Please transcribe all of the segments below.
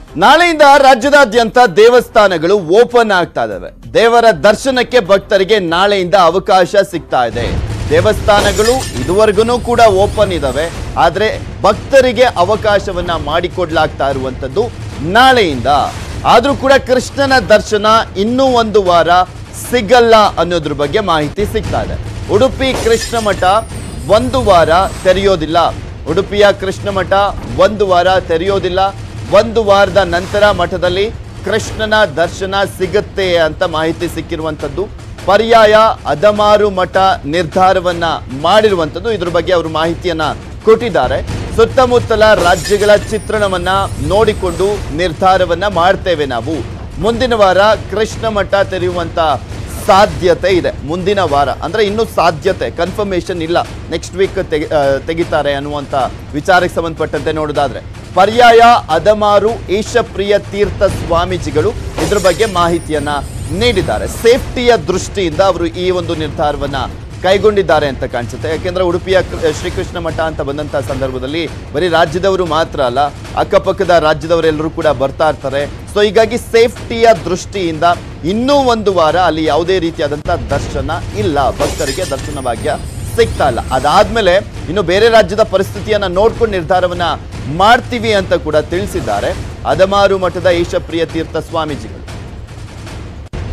ನಾಳೆಯಿಂದ ರಾಜ್ಯದಾದ್ಯಂತ ದೇವಸ್ಥಾನಗಳು ಓಪನ್ ಆಗ್ತಾ ಇದಾವೆ ದೇವರ ದರ್ಶನಕ್ಕೆ ಭಕ್ತರಿಗೆ ನಾಳೆಯಿಂದ ಅವಕಾಶ ಸಿಗ್ತಾ ಇದೆ ದೇವಸ್ಥಾನಗಳು ಇದುವರೆಗೂ ಕೂಡ ಓಪನ್ ಇದಾವೆ ಆದ್ರೆ ಭಕ್ತರಿಗೆ ಅವಕಾಶವನ್ನ ಮಾಡಿಕೊಡ್ಲಾಗ್ತಾ ಇರುವಂತದ್ದು ನಾಳೆಯಿಂದ ಆದ್ರೂ ಕೂಡ ಕೃಷ್ಣನ ದರ್ಶನ ಇನ್ನೂ ಒಂದು ವಾರ ಸಿಗಲ್ಲ ಅನ್ನೋದ್ರ ಬಗ್ಗೆ ಮಾಹಿತಿ ಸಿಗ್ತಾ ಇದೆ ಉಡುಪಿ ಕೃಷ್ಣ ಮಠ ಒಂದು ವಾರ ತೆರೆಯೋದಿಲ್ಲ ಉಡುಪಿಯ ಕೃಷ್ಣ ಮಠ ಒಂದು ವಾರ ತೆರೆಯೋದಿಲ್ಲ ಒಂದು ವಾರದ ನಂತರ ಮಠದಲ್ಲಿ ಕೃಷ್ಣನ ದರ್ಶನ ಸಿಗುತ್ತೆ ಅಂತ ಮಾಹಿತಿ ಸಿಕ್ಕಿರುವಂಥದ್ದು ಪರ್ಯಾಯ ಅದಮಾರು ಮಠ ನಿರ್ಧಾರವನ್ನ ಮಾಡಿರುವಂಥದ್ದು ಇದ್ರ ಬಗ್ಗೆ ಅವರು ಮಾಹಿತಿಯನ್ನ ಕೊಟ್ಟಿದ್ದಾರೆ ಸುತ್ತಮುತ್ತಲ ರಾಜ್ಯಗಳ ಚಿತ್ರಣವನ್ನ ನೋಡಿಕೊಂಡು ನಿರ್ಧಾರವನ್ನ ಮಾಡ್ತೇವೆ ನಾವು ಮುಂದಿನ ವಾರ ಕೃಷ್ಣ ಮಠ ತೆರೆಯುವಂತ ಸಾಧ್ಯತೆ ಇದೆ ಮುಂದಿನ ವಾರ ಅಂದ್ರೆ ಇನ್ನೂ ಸಾಧ್ಯತೆ ಕನ್ಫರ್ಮೇಶನ್ ಇಲ್ಲ ನೆಕ್ಸ್ಟ್ ವೀಕ್ ತೆಗಿತಾರೆ ಅನ್ನುವಂಥ ವಿಚಾರಕ್ಕೆ ಸಂಬಂಧಪಟ್ಟಂತೆ ನೋಡೋದಾದ್ರೆ ಪರ್ಯಾಯ ಅದಮಾರು ಈಶಪ್ರಿಯ ತೀರ್ಥ ಸ್ವಾಮೀಜಿಗಳು ಇದ್ರ ಬಗ್ಗೆ ಮಾಹಿತಿಯನ್ನ ನೀಡಿದ್ದಾರೆ ಸೇಫ್ಟಿಯ ದೃಷ್ಟಿಯಿಂದ ಅವರು ಈ ಒಂದು ನಿರ್ಧಾರವನ್ನ ಕೈಗೊಂಡಿದ್ದಾರೆ ಅಂತ ಕಾಣಿಸುತ್ತೆ ಯಾಕೆಂದ್ರೆ ಉಡುಪಿಯ ಕೃ- ಶ್ರೀಕೃಷ್ಣ ಮಠ ಅಂತ ಬಂದಂತ ಸಂದರ್ಭದಲ್ಲಿ ಬರೀ ರಾಜ್ಯದವರು ಮಾತ್ರ ಅಲ್ಲ ಅಕ್ಕಪಕ್ಕದ ರಾಜ್ಯದವರೆಲ್ಲರೂ ಕೂಡ ಬರ್ತಾ ಇರ್ತಾರೆ ಸೊ ಹೀಗಾಗಿ ಸೇಫ್ಟಿಯ ದೃಷ್ಟಿಯಿಂದ ಇನ್ನೂ ಒಂದು ವಾರ ಅಲ್ಲಿ ಯಾವುದೇ ರೀತಿಯಾದಂಥ ದರ್ಶನ ಇಲ್ಲ ಭಕ್ತರಿಗೆ ದರ್ಶನ ಭಾಗ್ಯ ಸಿಗ್ತಾ ಇಲ್ಲ ಅದಾದ್ಮೇಲೆ ಇನ್ನು ಬೇರೆ ರಾಜ್ಯದ ಪರಿಸ್ಥಿತಿಯನ್ನ ನೋಡ್ಕೊಂಡು ನಿರ್ಧಾರವನ್ನ ಮಾಡ್ತೀವಿ ಅಂತ ಕೂಡ ತಿಳಿಸಿದ್ದಾರೆ ಅದಮಾರು ಮಠದ ಈಶಪ್ರಿಯ ತೀರ್ಥ ಸ್ವಾಮೀಜಿಗಳು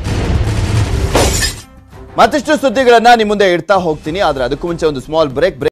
ಮತ್ತಷ್ಟು ಸುದ್ದಿಗಳನ್ನ ನಿಮ್ಮ ಮುಂದೆ ಇಡ್ತಾ ಹೋಗ್ತೀನಿ ಆದ್ರೆ ಅದಕ್ಕೂ ಮುಂಚೆ ಒಂದು ಸ್ಮಾಲ್ ಬ್ರೇಕ್ ಬ್ರೇಕ್